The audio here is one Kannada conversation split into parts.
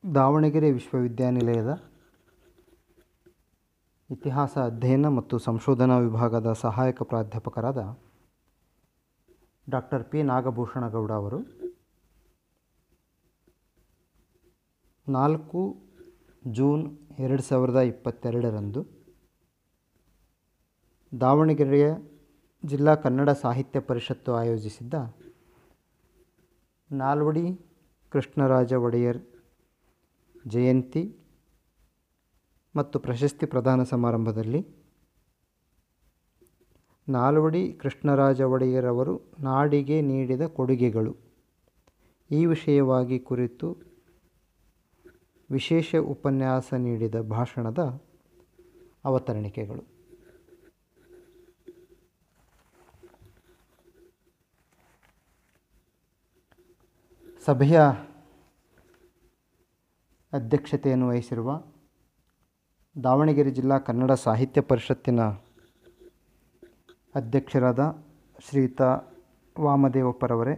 ದಾವಣಗೆರೆ ವಿಶ್ವವಿದ್ಯಾನಿಲಯದ ಇತಿಹಾಸ ಅಧ್ಯಯನ ಮತ್ತು ಸಂಶೋಧನಾ ವಿಭಾಗದ ಸಹಾಯಕ ಪ್ರಾಧ್ಯಾಪಕರಾದ ಡಾಕ್ಟರ್ ಪಿ ನಾಗಭೂಷಣಗೌಡ ಅವರು ನಾಲ್ಕು ಜೂನ್ ಎರಡು ಸಾವಿರದ ಇಪ್ಪತ್ತೆರಡರಂದು ದಾವಣಗೆರೆಯ ಜಿಲ್ಲಾ ಕನ್ನಡ ಸಾಹಿತ್ಯ ಪರಿಷತ್ತು ಆಯೋಜಿಸಿದ್ದ ನಾಲ್ವಡಿ ಕೃಷ್ಣರಾಜ ಒಡೆಯರ್ ಜಯಂತಿ ಮತ್ತು ಪ್ರಶಸ್ತಿ ಪ್ರದಾನ ಸಮಾರಂಭದಲ್ಲಿ ನಾಲ್ವಡಿ ಕೃಷ್ಣರಾಜ ಒಡೆಯರ್ ಅವರು ನಾಡಿಗೆ ನೀಡಿದ ಕೊಡುಗೆಗಳು ಈ ವಿಷಯವಾಗಿ ಕುರಿತು ವಿಶೇಷ ಉಪನ್ಯಾಸ ನೀಡಿದ ಭಾಷಣದ ಅವತರಣಿಕೆಗಳು ಸಭೆಯ ಅಧ್ಯಕ್ಷತೆಯನ್ನು ವಹಿಸಿರುವ ದಾವಣಗೆರೆ ಜಿಲ್ಲಾ ಕನ್ನಡ ಸಾಹಿತ್ಯ ಪರಿಷತ್ತಿನ ಅಧ್ಯಕ್ಷರಾದ ಶ್ರೀಯುತ ವಾಮದೇವಪ್ಪರವರೇ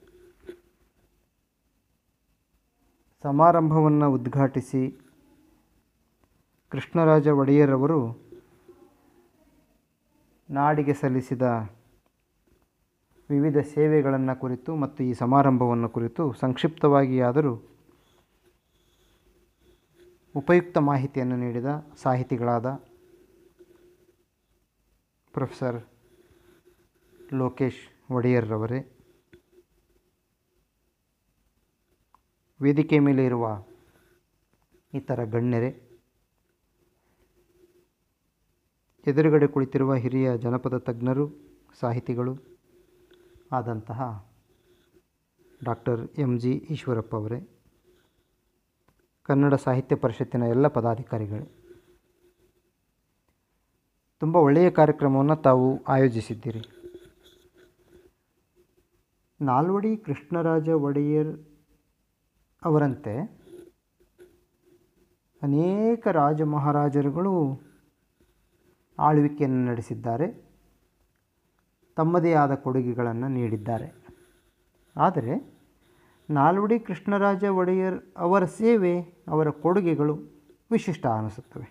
ಸಮಾರಂಭವನ್ನು ಉದ್ಘಾಟಿಸಿ ಕೃಷ್ಣರಾಜ ಒಡೆಯರವರು ನಾಡಿಗೆ ಸಲ್ಲಿಸಿದ ವಿವಿಧ ಸೇವೆಗಳನ್ನು ಕುರಿತು ಮತ್ತು ಈ ಸಮಾರಂಭವನ್ನು ಕುರಿತು ಸಂಕ್ಷಿಪ್ತವಾಗಿ ಆದರೂ ಉಪಯುಕ್ತ ಮಾಹಿತಿಯನ್ನು ನೀಡಿದ ಸಾಹಿತಿಗಳಾದ ಪ್ರೊಫೆಸರ್ ಲೋಕೇಶ್ ಒಡೆಯರ್ರವರೇ ವೇದಿಕೆ ಮೇಲೆ ಇರುವ ಇತರ ಗಣ್ಯರೇ ಎದುರುಗಡೆ ಕುಳಿತಿರುವ ಹಿರಿಯ ಜನಪದ ತಜ್ಞರು ಸಾಹಿತಿಗಳು ಆದಂತಹ ಡಾಕ್ಟರ್ ಎಂ ಜಿ ಈಶ್ವರಪ್ಪ ಅವರೇ ಕನ್ನಡ ಸಾಹಿತ್ಯ ಪರಿಷತ್ತಿನ ಎಲ್ಲ ಪದಾಧಿಕಾರಿಗಳೇ ತುಂಬ ಒಳ್ಳೆಯ ಕಾರ್ಯಕ್ರಮವನ್ನು ತಾವು ಆಯೋಜಿಸಿದ್ದೀರಿ ನಾಲ್ವಡಿ ಕೃಷ್ಣರಾಜ ಒಡೆಯರ್ ಅವರಂತೆ ಅನೇಕ ರಾಜ ಮಹಾರಾಜರುಗಳು ಆಳ್ವಿಕೆಯನ್ನು ನಡೆಸಿದ್ದಾರೆ ತಮ್ಮದೇ ಆದ ಕೊಡುಗೆಗಳನ್ನು ನೀಡಿದ್ದಾರೆ ಆದರೆ ನಾಲ್ವಡಿ ಕೃಷ್ಣರಾಜ ಒಡೆಯರ್ ಅವರ ಸೇವೆ ಅವರ ಕೊಡುಗೆಗಳು ವಿಶಿಷ್ಟ ಅನಿಸುತ್ತವೆ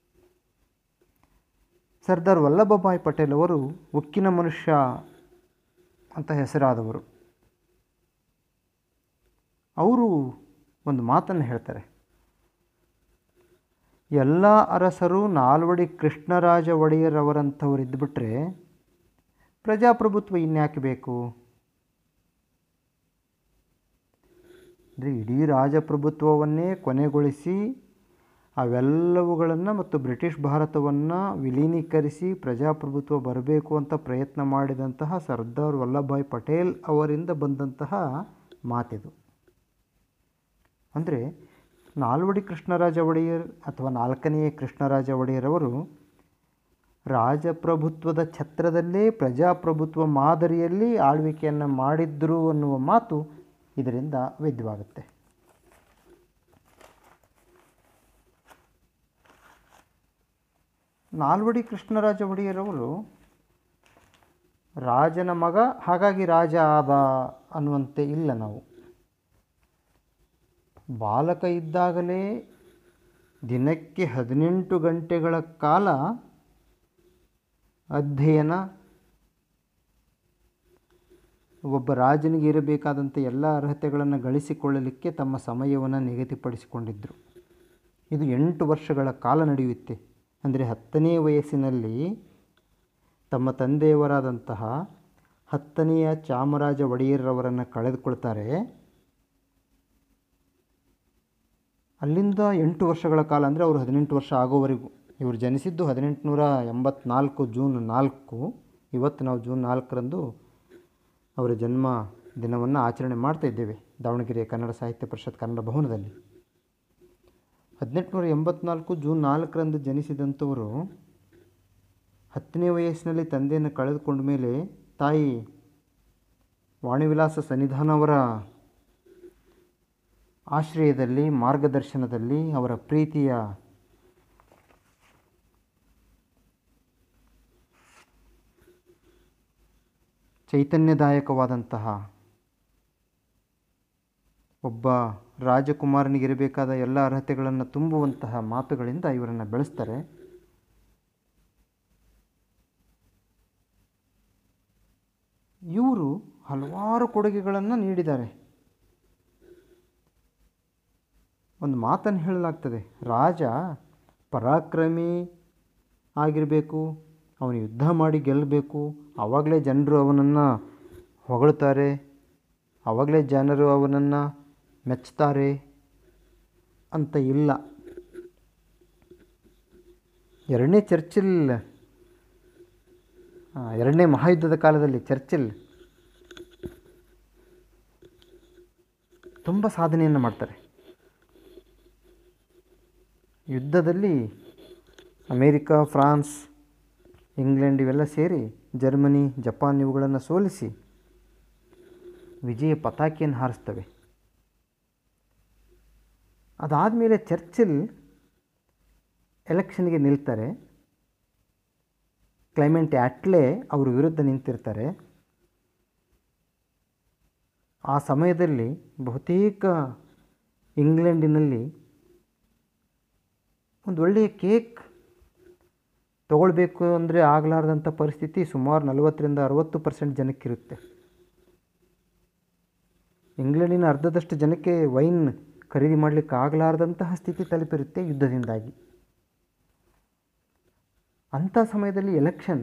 ಸರ್ದಾರ್ ವಲ್ಲಭಭಾಯ್ ಪಟೇಲ್ ಅವರು ಉಕ್ಕಿನ ಮನುಷ್ಯ ಅಂತ ಹೆಸರಾದವರು ಅವರು ಒಂದು ಮಾತನ್ನು ಹೇಳ್ತಾರೆ ಎಲ್ಲ ಅರಸರು ನಾಲ್ವಡಿ ಕೃಷ್ಣರಾಜ ಒಡೆಯರ್ ಅವರಂಥವ್ರು ಇದ್ದುಬಿಟ್ರೆ ಪ್ರಜಾಪ್ರಭುತ್ವ ಇನ್ಯಾಕೆ ಬೇಕು ಅಂದರೆ ಇಡೀ ರಾಜಪ್ರಭುತ್ವವನ್ನೇ ಕೊನೆಗೊಳಿಸಿ ಅವೆಲ್ಲವುಗಳನ್ನು ಮತ್ತು ಬ್ರಿಟಿಷ್ ಭಾರತವನ್ನು ವಿಲೀನೀಕರಿಸಿ ಪ್ರಜಾಪ್ರಭುತ್ವ ಬರಬೇಕು ಅಂತ ಪ್ರಯತ್ನ ಮಾಡಿದಂತಹ ಸರ್ದಾರ್ ವಲ್ಲಭಾಯ್ ಪಟೇಲ್ ಅವರಿಂದ ಬಂದಂತಹ ಮಾತಿದು ಅಂದರೆ ನಾಲ್ವಡಿ ಕೃಷ್ಣರಾಜ ಒಡೆಯರ್ ಅಥವಾ ನಾಲ್ಕನೆಯ ಕೃಷ್ಣರಾಜ ಒಡೆಯರ್ ಅವರು ರಾಜಪ್ರಭುತ್ವದ ಛತ್ರದಲ್ಲೇ ಪ್ರಜಾಪ್ರಭುತ್ವ ಮಾದರಿಯಲ್ಲಿ ಆಳ್ವಿಕೆಯನ್ನು ಮಾಡಿದ್ರು ಅನ್ನುವ ಮಾತು ಇದರಿಂದ ವೇದ್ಯವಾಗುತ್ತೆ ನಾಲ್ವಡಿ ಕೃಷ್ಣರಾಜ ಒಡೆಯರವರು ರಾಜನ ಮಗ ಹಾಗಾಗಿ ರಾಜ ಆದ ಅನ್ನುವಂತೆ ಇಲ್ಲ ನಾವು ಬಾಲಕ ಇದ್ದಾಗಲೇ ದಿನಕ್ಕೆ ಹದಿನೆಂಟು ಗಂಟೆಗಳ ಕಾಲ ಅಧ್ಯಯನ ಒಬ್ಬ ರಾಜನಿಗೆ ಇರಬೇಕಾದಂಥ ಎಲ್ಲ ಅರ್ಹತೆಗಳನ್ನು ಗಳಿಸಿಕೊಳ್ಳಲಿಕ್ಕೆ ತಮ್ಮ ಸಮಯವನ್ನು ನಿಗದಿಪಡಿಸಿಕೊಂಡಿದ್ದರು ಇದು ಎಂಟು ವರ್ಷಗಳ ಕಾಲ ನಡೆಯುತ್ತೆ ಅಂದರೆ ಹತ್ತನೇ ವಯಸ್ಸಿನಲ್ಲಿ ತಮ್ಮ ತಂದೆಯವರಾದಂತಹ ಹತ್ತನೆಯ ಚಾಮರಾಜ ಒಡೆಯರ್ರವರನ್ನು ಕಳೆದುಕೊಳ್ತಾರೆ ಅಲ್ಲಿಂದ ಎಂಟು ವರ್ಷಗಳ ಕಾಲ ಅಂದರೆ ಅವರು ಹದಿನೆಂಟು ವರ್ಷ ಆಗೋವರೆಗೂ ಇವರು ಜನಿಸಿದ್ದು ಹದಿನೆಂಟುನೂರ ಎಂಬತ್ನಾಲ್ಕು ಜೂನ್ ನಾಲ್ಕು ಇವತ್ತು ನಾವು ಜೂನ್ ನಾಲ್ಕರಂದು ಅವರ ಜನ್ಮ ದಿನವನ್ನು ಆಚರಣೆ ಮಾಡ್ತಾ ಇದ್ದೇವೆ ದಾವಣಗೆರೆಯ ಕನ್ನಡ ಸಾಹಿತ್ಯ ಪರಿಷತ್ ಕನ್ನಡ ಭವನದಲ್ಲಿ ಹದಿನೆಂಟುನೂರ ಎಂಬತ್ನಾಲ್ಕು ಜೂನ್ ನಾಲ್ಕರಂದು ಜನಿಸಿದಂಥವರು ಹತ್ತನೇ ವಯಸ್ಸಿನಲ್ಲಿ ತಂದೆಯನ್ನು ಕಳೆದುಕೊಂಡ ಮೇಲೆ ತಾಯಿ ವಾಣಿವಿಲಾಸ ಸನ್ನಿಧಾನ ಅವರ ಆಶ್ರಯದಲ್ಲಿ ಮಾರ್ಗದರ್ಶನದಲ್ಲಿ ಅವರ ಪ್ರೀತಿಯ ಚೈತನ್ಯದಾಯಕವಾದಂತಹ ಒಬ್ಬ ರಾಜಕುಮಾರನಿಗಿರಬೇಕಾದ ಎಲ್ಲ ಅರ್ಹತೆಗಳನ್ನು ತುಂಬುವಂತಹ ಮಾತುಗಳಿಂದ ಇವರನ್ನು ಬೆಳೆಸ್ತಾರೆ ಇವರು ಹಲವಾರು ಕೊಡುಗೆಗಳನ್ನು ನೀಡಿದ್ದಾರೆ ಒಂದು ಮಾತನ್ನು ಹೇಳಲಾಗ್ತದೆ ರಾಜ ಪರಾಕ್ರಮಿ ಆಗಿರಬೇಕು ಅವನು ಯುದ್ಧ ಮಾಡಿ ಗೆಲ್ಲಬೇಕು ಆವಾಗಲೇ ಜನರು ಅವನನ್ನು ಹೊಗಳ್ತಾರೆ ಆವಾಗಲೇ ಜನರು ಅವನನ್ನು ಮೆಚ್ತಾರೆ ಅಂತ ಇಲ್ಲ ಎರಡನೇ ಚರ್ಚಿಲ್ ಆ, ಎರಡನೇ ಮಹಾಯುದ್ಧದ ಕಾಲದಲ್ಲಿ ಚರ್ಚಿಲ್ ತುಂಬ ಸಾಧನೆಯನ್ನು ಮಾಡ್ತಾರೆ ಯುದ್ಧದಲ್ಲಿ ಅಮೇರಿಕಾ ಫ್ರಾನ್ಸ್ ಇಂಗ್ಲೆಂಡ್ ಇವೆಲ್ಲ ಸೇರಿ ಜರ್ಮನಿ ಜಪಾನ್ ಇವುಗಳನ್ನು ಸೋಲಿಸಿ ವಿಜಯ ಪತಾಕೆಯನ್ನು ಹಾರಿಸ್ತವೆ ಅದಾದಮೇಲೆ ಚರ್ಚಿಲ್ ಎಲೆಕ್ಷನ್ಗೆ ನಿಲ್ತಾರೆ ಕ್ಲೈಮೆಂಟ್ ಆಟ್ಲೆ ಅವ್ರ ವಿರುದ್ಧ ನಿಂತಿರ್ತಾರೆ ಆ ಸಮಯದಲ್ಲಿ ಬಹುತೇಕ ಇಂಗ್ಲೆಂಡಿನಲ್ಲಿ ಒಂದು ಒಳ್ಳೆಯ ಕೇಕ್ ತಗೊಳ್ಬೇಕು ಅಂದರೆ ಆಗಲಾರ್ದಂಥ ಪರಿಸ್ಥಿತಿ ಸುಮಾರು ನಲವತ್ತರಿಂದ ಅರವತ್ತು ಪರ್ಸೆಂಟ್ ಜನಕ್ಕಿರುತ್ತೆ ಇಂಗ್ಲೆಂಡಿನ ಅರ್ಧದಷ್ಟು ಜನಕ್ಕೆ ವೈನ್ ಖರೀದಿ ಮಾಡಲಿಕ್ಕೆ ಆಗಲಾರ್ದಂತಹ ಸ್ಥಿತಿ ತಲುಪಿರುತ್ತೆ ಯುದ್ಧದಿಂದಾಗಿ ಅಂಥ ಸಮಯದಲ್ಲಿ ಎಲೆಕ್ಷನ್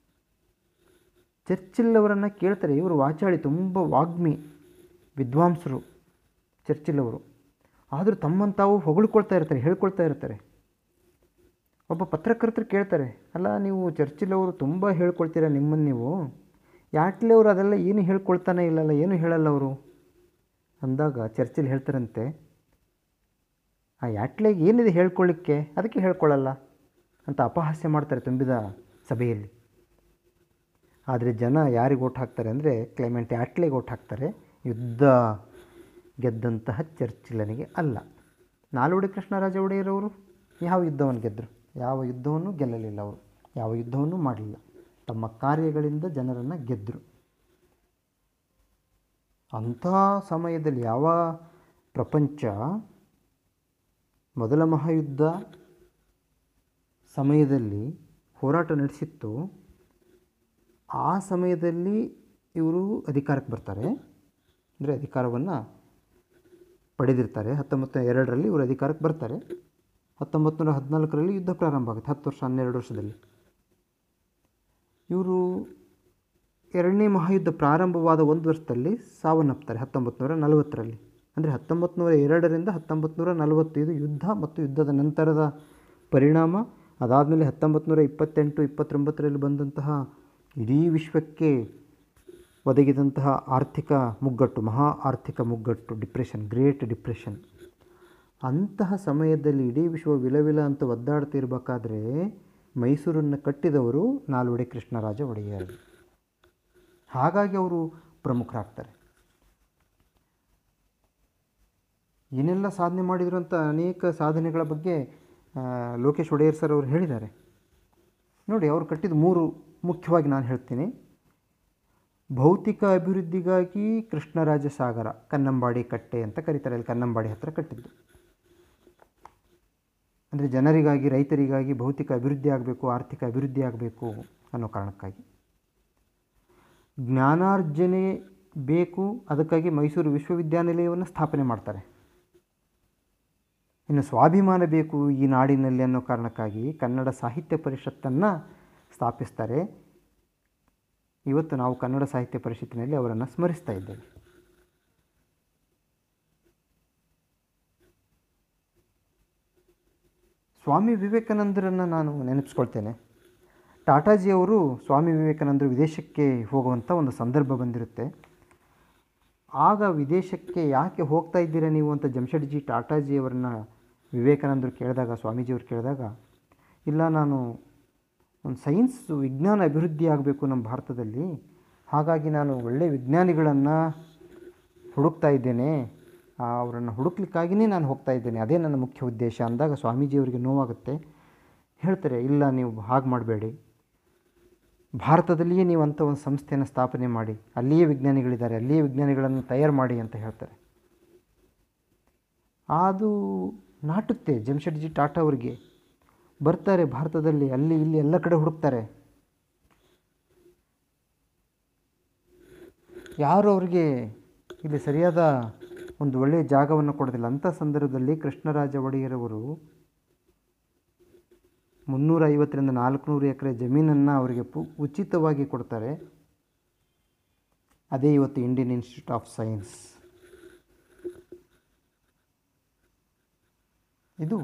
ಚರ್ಚಿಲ್ ಅವರನ್ನು ಕೇಳ್ತಾರೆ ಇವರು ವಾಚಾಳಿ ತುಂಬ ವಾಗ್ಮಿ ವಿದ್ವಾಂಸರು ಚರ್ಚಿಲ್ ಅವರು ಆದರೂ ತಮ್ಮನ್ನು ತಾವು ಹೊಗಳ್ಕೊಳ್ತಾ ಇರ್ತಾರೆ ಹೇಳ್ಕೊಳ್ತಾ ಇರ್ತಾರೆ ಒಬ್ಬ ಪತ್ರಕರ್ತರು ಕೇಳ್ತಾರೆ ಅಲ್ಲ ನೀವು ಚರ್ಚಿಲ್ ಅವರು ತುಂಬ ಹೇಳ್ಕೊಳ್ತೀರಾ ನಿಮ್ಮನ್ನು ನೀವು ಯಾಟ್ಲೆ ಅವರು ಅದೆಲ್ಲ ಏನು ಹೇಳ್ಕೊಳ್ತಾನೆ ಇಲ್ಲಲ್ಲ ಏನು ಹೇಳಲ್ಲ ಅವರು ಅಂದಾಗ ಚರ್ಚಿಲ್ ಹೇಳ್ತಾರಂತೆ ಆ ಯಾಟ್ಲೆಗೆ ಏನಿದೆ ಹೇಳ್ಕೊಳ್ಳಿಕ್ಕೆ ಅದಕ್ಕೆ ಹೇಳ್ಕೊಳ್ಳಲ್ಲ ಅಂತ ಅಪಹಾಸ್ಯ ಮಾಡ್ತಾರೆ ತುಂಬಿದ ಸಭೆಯಲ್ಲಿ ಆದರೆ ಜನ ಯಾರಿಗೆ ಓಟ್ ಹಾಕ್ತಾರೆ ಅಂದರೆ ಕ್ಲೈಮೆಂಟ್ ಯಾಟ್ಲೆಗೆ ಓಟ್ ಹಾಕ್ತಾರೆ ಯುದ್ಧ ಗೆದ್ದಂತಹ ಚರ್ಚಿಲನಿಗೆ ಅಲ್ಲ ನಾಲ್ವಡಿ ಕೃಷ್ಣರಾಜ ಒಡೆಯರವರು ಯಾವ ಯುದ್ಧವನ್ನು ಗೆದ್ದರು ಯಾವ ಯುದ್ಧವನ್ನು ಗೆಲ್ಲಲಿಲ್ಲ ಅವರು ಯಾವ ಯುದ್ಧವನ್ನು ಮಾಡಲಿಲ್ಲ ತಮ್ಮ ಕಾರ್ಯಗಳಿಂದ ಜನರನ್ನು ಗೆದ್ದರು ಅಂಥ ಸಮಯದಲ್ಲಿ ಯಾವ ಪ್ರಪಂಚ ಮೊದಲ ಮಹಾಯುದ್ಧ ಸಮಯದಲ್ಲಿ ಹೋರಾಟ ನಡೆಸಿತ್ತು ಆ ಸಮಯದಲ್ಲಿ ಇವರು ಅಧಿಕಾರಕ್ಕೆ ಬರ್ತಾರೆ ಅಂದರೆ ಅಧಿಕಾರವನ್ನು ಪಡೆದಿರ್ತಾರೆ ಹತ್ತೊಂಬತ್ತು ಎರಡರಲ್ಲಿ ಇವರು ಅಧಿಕಾರಕ್ಕೆ ಬರ್ತಾರೆ ಹತ್ತೊಂಬತ್ತು ನೂರ ಹದಿನಾಲ್ಕರಲ್ಲಿ ಯುದ್ಧ ಪ್ರಾರಂಭ ಆಗುತ್ತೆ ಹತ್ತು ವರ್ಷ ಹನ್ನೆರಡು ವರ್ಷದಲ್ಲಿ ಇವರು ಎರಡನೇ ಮಹಾಯುದ್ಧ ಪ್ರಾರಂಭವಾದ ಒಂದು ವರ್ಷದಲ್ಲಿ ಸಾವನ್ನಪ್ತಾರೆ ಹತ್ತೊಂಬತ್ತು ನೂರ ನಲವತ್ತರಲ್ಲಿ ಅಂದರೆ ಹತ್ತೊಂಬತ್ತು ನೂರ ಎರಡರಿಂದ ಹತ್ತೊಂಬತ್ತು ನೂರ ನಲವತ್ತೈದು ಯುದ್ಧ ಮತ್ತು ಯುದ್ಧದ ನಂತರದ ಪರಿಣಾಮ ಅದಾದಮೇಲೆ ಹತ್ತೊಂಬತ್ತು ನೂರ ಇಪ್ಪತ್ತೆಂಟು ಇಪ್ಪತ್ತೊಂಬತ್ತರಲ್ಲಿ ಬಂದಂತಹ ಇಡೀ ವಿಶ್ವಕ್ಕೆ ಒದಗಿದಂತಹ ಆರ್ಥಿಕ ಮುಗ್ಗಟ್ಟು ಮಹಾ ಆರ್ಥಿಕ ಮುಗ್ಗಟ್ಟು ಡಿಪ್ರೆಷನ್ ಗ್ರೇಟ್ ಡಿಪ್ರೆಷನ್ ಅಂತಹ ಸಮಯದಲ್ಲಿ ಇಡೀ ವಿಶ್ವ ವಿಲವಿಲ ಅಂತ ಒದ್ದಾಡ್ತಿರ್ಬೇಕಾದ್ರೆ ಮೈಸೂರನ್ನು ಕಟ್ಟಿದವರು ನಾಲ್ವಡಿ ಕೃಷ್ಣರಾಜ ಒಡೆಯರ್ ಹಾಗಾಗಿ ಅವರು ಪ್ರಮುಖರಾಗ್ತಾರೆ ಏನೆಲ್ಲ ಸಾಧನೆ ಮಾಡಿದರು ಅಂತ ಅನೇಕ ಸಾಧನೆಗಳ ಬಗ್ಗೆ ಆ, ಲೋಕೇಶ್ ಒಡೆಯರ್ ಸರ್ ಅವರು ಹೇಳಿದ್ದಾರೆ ನೋಡಿ ಅವರು ಕಟ್ಟಿದ ಮೂರು ಮುಖ್ಯವಾಗಿ ನಾನು ಹೇಳ್ತೀನಿ ಭೌತಿಕ ಅಭಿವೃದ್ಧಿಗಾಗಿ ಕೃಷ್ಣರಾಜ ಸಾಗರ ಕನ್ನಂಬಾಡಿ ಕಟ್ಟೆ ಅಂತ ಕರೀತಾರೆ ಅಲ್ಲಿ ಕನ್ನಂಬಾಡಿ ಹತ್ತಿರ ಕಟ್ಟಿದ್ದು ಅಂದರೆ ಜನರಿಗಾಗಿ ರೈತರಿಗಾಗಿ ಭೌತಿಕ ಅಭಿವೃದ್ಧಿ ಆಗಬೇಕು ಆರ್ಥಿಕ ಅಭಿವೃದ್ಧಿ ಆಗಬೇಕು ಅನ್ನೋ ಕಾರಣಕ್ಕಾಗಿ ಜ್ಞಾನಾರ್ಜನೆ ಬೇಕು ಅದಕ್ಕಾಗಿ ಮೈಸೂರು ವಿಶ್ವವಿದ್ಯಾನಿಲಯವನ್ನು ಸ್ಥಾಪನೆ ಮಾಡ್ತಾರೆ ಇನ್ನು ಸ್ವಾಭಿಮಾನ ಬೇಕು ಈ ನಾಡಿನಲ್ಲಿ ಅನ್ನೋ ಕಾರಣಕ್ಕಾಗಿ ಕನ್ನಡ ಸಾಹಿತ್ಯ ಪರಿಷತ್ತನ್ನು ಸ್ಥಾಪಿಸ್ತಾರೆ ಇವತ್ತು ನಾವು ಕನ್ನಡ ಸಾಹಿತ್ಯ ಪರಿಷತ್ತಿನಲ್ಲಿ ಅವರನ್ನು ಸ್ಮರಿಸ್ತಾ ಇದ್ದೇವೆ ಸ್ವಾಮಿ ವಿವೇಕಾನಂದರನ್ನು ನಾನು ನೆನಪಿಸ್ಕೊಳ್ತೇನೆ ಟಾಟಾಜಿಯವರು ಸ್ವಾಮಿ ವಿವೇಕಾನಂದರು ವಿದೇಶಕ್ಕೆ ಹೋಗುವಂಥ ಒಂದು ಸಂದರ್ಭ ಬಂದಿರುತ್ತೆ ಆಗ ವಿದೇಶಕ್ಕೆ ಯಾಕೆ ಹೋಗ್ತಾ ಇದ್ದೀರಾ ನೀವು ಅಂತ ಜಮ್ಶೆಡ್ಜಿ ಟಾಟಾಜಿಯವರನ್ನ ವಿವೇಕಾನಂದರು ಕೇಳಿದಾಗ ಸ್ವಾಮೀಜಿಯವರು ಕೇಳಿದಾಗ ಇಲ್ಲ ನಾನು ಒಂದು ಸೈನ್ಸ್ ವಿಜ್ಞಾನ ಅಭಿವೃದ್ಧಿ ಆಗಬೇಕು ನಮ್ಮ ಭಾರತದಲ್ಲಿ ಹಾಗಾಗಿ ನಾನು ಒಳ್ಳೆಯ ವಿಜ್ಞಾನಿಗಳನ್ನು ಹುಡುಕ್ತಾ ಇದ್ದೇನೆ ಆ, ಅವರನ್ನು ಹುಡುಕ್ಲಿಕ್ಕಾಗಿಯೇ ನಾನು ಹೋಗ್ತಾ ಇದ್ದೇನೆ ಅದೇ ನನ್ನ ಮುಖ್ಯ ಉದ್ದೇಶ ಅಂದಾಗ ಸ್ವಾಮೀಜಿಯವರಿಗೆ ನೋವಾಗುತ್ತೆ ಹೇಳ್ತಾರೆ ಇಲ್ಲ ನೀವು ಹಾಗೆ ಮಾಡಬೇಡಿ ಭಾರತದಲ್ಲಿಯೇ ನೀವು ಅಂಥ ಒಂದು ಸಂಸ್ಥೆಯನ್ನು ಸ್ಥಾಪನೆ ಮಾಡಿ ಅಲ್ಲಿಯೇ ವಿಜ್ಞಾನಿಗಳಿದ್ದಾರೆ ಅಲ್ಲಿಯೇ ವಿಜ್ಞಾನಿಗಳನ್ನು ತಯಾರು ಮಾಡಿ ಅಂತ ಹೇಳ್ತಾರೆ ಅದು ನಾಟುತ್ತೆ ಜಮ್ಶೆಡ್ಜಿ ಟಾಟಾ ಅವರಿಗೆ ಬರ್ತಾರೆ ಭಾರತದಲ್ಲಿ ಅಲ್ಲಿ ಇಲ್ಲಿ ಎಲ್ಲ ಕಡೆ ಹುಡುಕ್ತಾರೆ ಯಾರು ಅವರಿಗೆ ಇಲ್ಲಿ ಸರಿಯಾದ ಒಂದು ಒಳ್ಳೆಯ ಜಾಗವನ್ನು ಕೊಡೋದಿಲ್ಲ ಅಂಥ ಸಂದರ್ಭದಲ್ಲಿ ಕೃಷ್ಣರಾಜ ಒಡೆಯರವರು ಮುನ್ನೂರ ಐವತ್ತರಿಂದ ನಾಲ್ಕುನೂರು ಎಕರೆ ಜಮೀನನ್ನು ಅವರಿಗೆ ಪು ಉಚಿತವಾಗಿ ಕೊಡ್ತಾರೆ ಅದೇ ಇವತ್ತು ಇಂಡಿಯನ್ ಇನ್ಸ್ಟಿಟ್ಯೂಟ್ ಆಫ್ ಸೈನ್ಸ್ ಇದು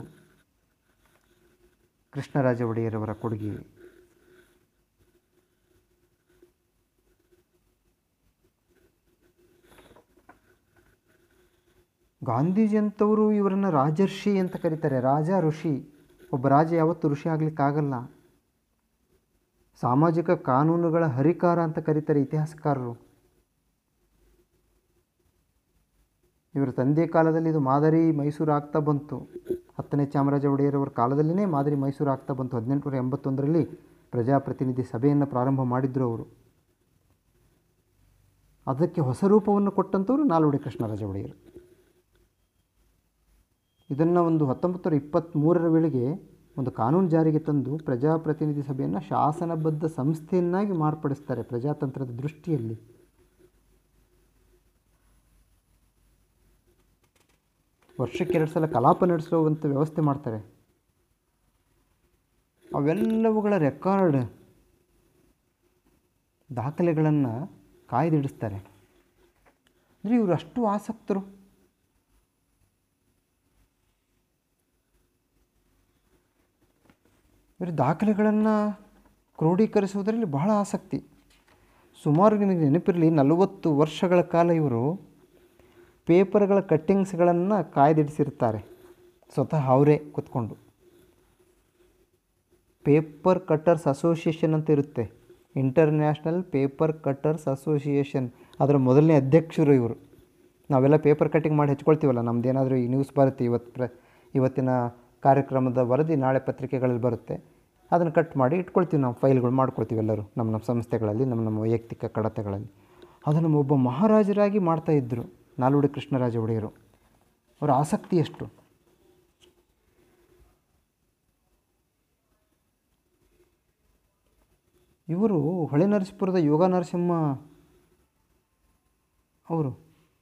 ಕೃಷ್ಣರಾಜ ಒಡೆಯರವರ ಕೊಡುಗೆ ಗಾಂಧೀಜಿ ಅಂತವರು ಇವರನ್ನು ರಾಜರ್ಷಿ ಅಂತ ಕರೀತಾರೆ ರಾಜ ಋಷಿ ಒಬ್ಬ ರಾಜ ಯಾವತ್ತೂ ಋಷಿ ಆಗಲಿಕ್ಕಾಗಲ್ಲ ಸಾಮಾಜಿಕ ಕಾನೂನುಗಳ ಹರಿಕಾರ ಅಂತ ಕರೀತಾರೆ ಇತಿಹಾಸಕಾರರು ಇವರ ತಂದೆ ಕಾಲದಲ್ಲಿ ಇದು ಮಾದರಿ ಮೈಸೂರು ಆಗ್ತಾ ಬಂತು ಹತ್ತನೇ ಚಾಮರಾಜ ಒಡೆಯರವರ ಕಾಲದಲ್ಲಿನೇ ಮಾದರಿ ಮೈಸೂರು ಆಗ್ತಾ ಬಂತು ಹದಿನೆಂಟುನೂರ ಎಂಬತ್ತೊಂದರಲ್ಲಿ ಪ್ರಜಾಪ್ರತಿನಿಧಿ ಸಭೆಯನ್ನು ಪ್ರಾರಂಭ ಮಾಡಿದ್ರು ಅವರು ಅದಕ್ಕೆ ಹೊಸ ರೂಪವನ್ನು ಕೊಟ್ಟಂಥವ್ರು ನಾಲ್ವಡಿ ಕೃಷ್ಣರಾಜ ಒಡೆಯರು ಇದನ್ನು ಒಂದು ಹತ್ತೊಂಬತ್ತು ನೂರ ಇಪ್ಪತ್ತ್ಮೂರರ ವೇಳೆಗೆ ಒಂದು ಕಾನೂನು ಜಾರಿಗೆ ತಂದು ಪ್ರಜಾಪ್ರತಿನಿಧಿ ಸಭೆಯನ್ನು ಶಾಸನಬದ್ಧ ಸಂಸ್ಥೆಯನ್ನಾಗಿ ಮಾರ್ಪಡಿಸ್ತಾರೆ ಪ್ರಜಾತಂತ್ರದ ದೃಷ್ಟಿಯಲ್ಲಿ ವರ್ಷಕ್ಕೆ ಎರಡು ಸಲ ಕಲಾಪ ನಡೆಸುವಂಥ ವ್ಯವಸ್ಥೆ ಮಾಡ್ತಾರೆ ಅವೆಲ್ಲವುಗಳ ರೆಕಾರ್ಡ್ ದಾಖಲೆಗಳನ್ನು ಕಾಯ್ದಿಡಿಸ್ತಾರೆ ಅಂದರೆ ಇವರು ಅಷ್ಟು ಆಸಕ್ತರು ಇವರು ದಾಖಲೆಗಳನ್ನು ಕ್ರೋಢೀಕರಿಸುವುದರಲ್ಲಿ ಬಹಳ ಆಸಕ್ತಿ ಸುಮಾರು ನಿಮಗೆ ನೆನಪಿರಲಿ ನಲವತ್ತು ವರ್ಷಗಳ ಕಾಲ ಇವರು ಪೇಪರ್ಗಳ ಕಟ್ಟಿಂಗ್ಸ್ಗಳನ್ನು ಕಾಯ್ದಿಡಿಸಿರ್ತಾರೆ ಸ್ವತಃ ಅವರೇ ಕೂತ್ಕೊಂಡು ಪೇಪರ್ ಕಟ್ಟರ್ಸ್ ಅಸೋಸಿಯೇಷನ್ ಅಂತ ಇರುತ್ತೆ ಇಂಟರ್ನ್ಯಾಷನಲ್ ಪೇಪರ್ ಕಟ್ಟರ್ಸ್ ಅಸೋಸಿಯೇಷನ್ ಅದರ ಮೊದಲನೇ ಅಧ್ಯಕ್ಷರು ಇವರು ನಾವೆಲ್ಲ ಪೇಪರ್ ಕಟ್ಟಿಂಗ್ ಮಾಡಿ ಹಚ್ಕೊಳ್ತೀವಲ್ಲ ನಮ್ಮದೇನಾದರೂ ಈ ನ್ಯೂಸ್ ಬರುತ್ತೆ ಇವತ್ತು ಪ್ರ ಇವತ್ತಿನ ಕಾರ್ಯಕ್ರಮದ ವರದಿ ನಾಳೆ ಪತ್ರಿಕೆಗಳಲ್ಲಿ ಬರುತ್ತೆ ಅದನ್ನು ಕಟ್ ಮಾಡಿ ಇಟ್ಕೊಳ್ತೀವಿ ನಾವು ಫೈಲ್ಗಳು ಮಾಡ್ಕೊಳ್ತೀವಿ ಎಲ್ಲರೂ ನಮ್ಮ ನಮ್ಮ ಸಂಸ್ಥೆಗಳಲ್ಲಿ ನಮ್ಮ ನಮ್ಮ ವೈಯಕ್ತಿಕ ಕಡತಗಳಲ್ಲಿ ಅದನ್ನು ಒಬ್ಬ ಮಹಾರಾಜರಾಗಿ ಮಾಡ್ತಾಯಿದ್ದರು ನಾಲ್ವಡಿ ಕೃಷ್ಣರಾಜ ಒಡೆಯರು ಅವರ ಆಸಕ್ತಿ ಎಷ್ಟು ಇವರು ಹೊಳೆ ನರಸೀಪುರದ ಯೋಗ ನರಸಿಂಹ ಅವರು